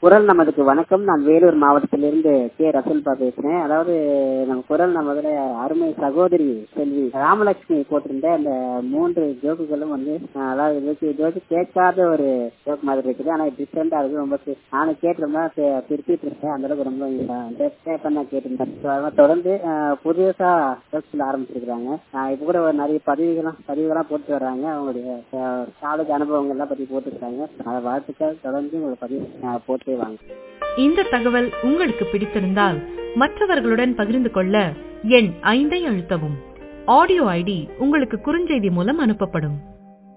குரல் நமதுக்கு வணக்கம் நான் வேலூர் மாவட்டத்திலிருந்து கே ரசூல்பா பேசுறேன் அதாவது நம்ம குரல் நமதுல அருமை சகோதரி செல்வி ராமலட்சுமி போட்டிருந்த அந்த மூன்று ஜோக்குகளும் வந்து அஹ், அதாவது இதுக்கு இது வந்து கேட்காத ஒரு ஜோக் மாதிரி இருக்குது ஆனா டிஃப்ரெண்டா இருக்கு ரொம்ப சி- நானும் கேட்டிருந்தேன் கே- திருப்பிட்டு இருக்கேன் அந்த அளவுக்கு ரொம்ப டெஸ்ட் பண்ண கேட்டிருந்தேன் So, அதெல்லாம் தொடர்ந்து அஹ், புதுசா ஜோக்ஸ் ஆரம்பிச்சிருக்காங்க இப்ப கூட ஒரு நிறைய பதிவுகள்லாம் பதிவுகள்லாம் போட்டு வர்றாங்க அவங்களுடைய காலேஜ் அனுபவங்கள் எல்லாம் பத்தி போட்டுருக்காங்க அதை வாழ்த்துக்கள் தொடர்ந்து உங்களை பதிவு அஹ், போட்டே வாங்க இந்த தகவல் உங்களுக்கு பிடித்திருந்தால் மற்றவர்களுடன் பகிர்ந்து கொள்ள எண் ஐந்தை அழுத்தவும் ஆடியோ ஐடி உங்களுக்கு குறுஞ்செய்தி மூலம் அனுப்பப்படும்